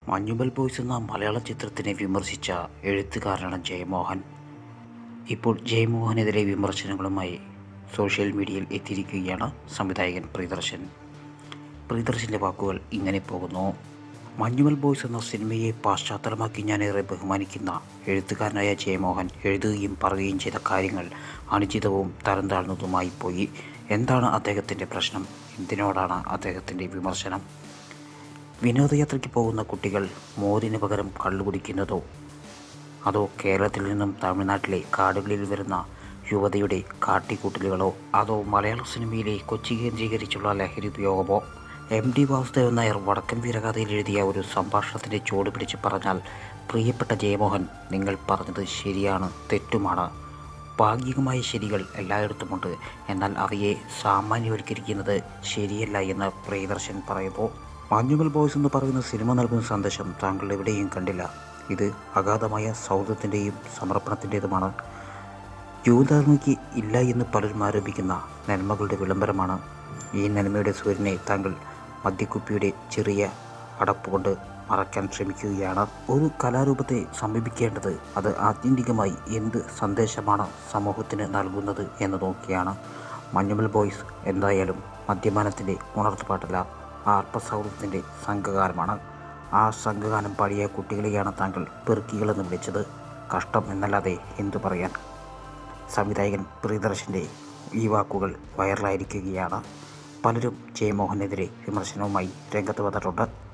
Manjummel boys എന്ന മലയാള ചിത്രത്തിനെ വിമർശിച്ച എഴുത്തുകാരനാണ് ജയമോഹൻ ഇപ്പോൾ ജയമോഹനെതിരെ വിമർശനങ്ങളുമായി സോഷ്യൽ മീഡിയയിൽ എത്തിയിരിക്കുകയാണ് സംവിധായകൻ പ്രിയദർശൻ പ്രിയദർശൻ്റെ വാക്കുകൾ ഇങ്ങനെ പോകുന്നു മഞ്ഞുമൽ ബോയ്സ് എന്ന സിനിമയെ പശ്ചാത്തലമാക്കി ഞാൻ ഏറെ ബഹുമാനിക്കുന്ന എഴുത്തുകാരനായ ജയമോഹൻ എഴുതുകയും പറയുകയും ചെയ്ത കാര്യങ്ങൾ അനുചിതവും തരം താഴ്ന്നതുമായി പോയി എന്താണ് അദ്ദേഹത്തിൻ്റെ പ്രശ്നം എന്തിനോടാണ് അദ്ദേഹത്തിൻ്റെ വിമർശനം വിനോദയാത്രയ്ക്ക് പോകുന്ന കുട്ടികൾ മോരിന് പകരം കള്ളു കുടിക്കുന്നതോ അതോ കേരളത്തിൽ നിന്നും തമിഴ്നാട്ടിലെ കാടുകളിൽ വരുന്ന യുവതയുടെ കാട്ടിക്കൂട്ടലുകളോ അതോ മലയാള സിനിമയിലെ കൊച്ചി കേന്ദ്രീകരിച്ചുള്ള ലഹരി ഉപയോഗമോ എം ഡി വാസുദേവൻ നായർ വടക്കൻ വീരഗാഥയിൽ എഴുതിയ ഒരു സംഭാഷണത്തിൻ്റെ ചുവട് പിടിച്ച് പറഞ്ഞാൽ പ്രിയപ്പെട്ട ജയമോഹൻ നിങ്ങൾ പറഞ്ഞത് ശരിയാണ് തെറ്റുമാണ് ഭാഗികമായ ശരികൾ എല്ലായിടത്തുമുണ്ട് എന്നാൽ അവയെ സാമാന്യവൽക്കരിക്കുന്നത് ശരിയല്ല എന്ന് പ്രിയദർശൻ പറയുന്നു മഞ്ഞുമൽ ബോയ്സ് എന്ന് പറയുന്ന സിനിമ നൽകുന്ന സന്ദേശം താങ്കൾ എവിടെയും കണ്ടില്ല ഇത് അഗാധമായ സൗഹൃദത്തിൻ്റെയും സമർപ്പണത്തിൻ്റെതുമാണ് യുവതർമ്മയ്ക്ക് ഇല്ല എന്ന് പലരും ആരോപിക്കുന്ന നന്മകളുടെ വിളംബരമാണ് ഈ നന്മയുടെ സൂര്യനെ താങ്കൾ മദ്യക്കുപ്പിയുടെ ചെറിയ അടപ്പുകൊണ്ട് മറയ്ക്കാൻ ശ്രമിക്കുകയാണ് ഒരു കലാരൂപത്തെ സമീപിക്കേണ്ടത് അത് ആത്യന്തികമായി എന്ത് സന്ദേശമാണ് സമൂഹത്തിന് നൽകുന്നത് എന്ന് നോക്കിയാണ് മഞ്ഞുമൽ ബോയ്സ് എന്തായാലും മദ്യപാനത്തിൻ്റെ ഉണർത്തുപാട്ടല്ല ആർപ്പസൗഹൃദത്തിൻ്റെ സംഘഗാനമാണ് ആ സംഘഗാനം പാടിയ കുട്ടികളെയാണ് താങ്കൾ പെറുക്കികളെന്ന് വിളിച്ചത് കഷ്ടം എന്നല്ലാതെ എന്തു പറയാൻ സംവിധായകൻ പ്രിയദർശൻ്റെ ഈ വാക്കുകൾ വൈറലായിരിക്കുകയാണ് പലരും ജയമോഹനെതിരെ വിമർശനവുമായി രംഗത്ത് വന്നിട്ടുണ്ട്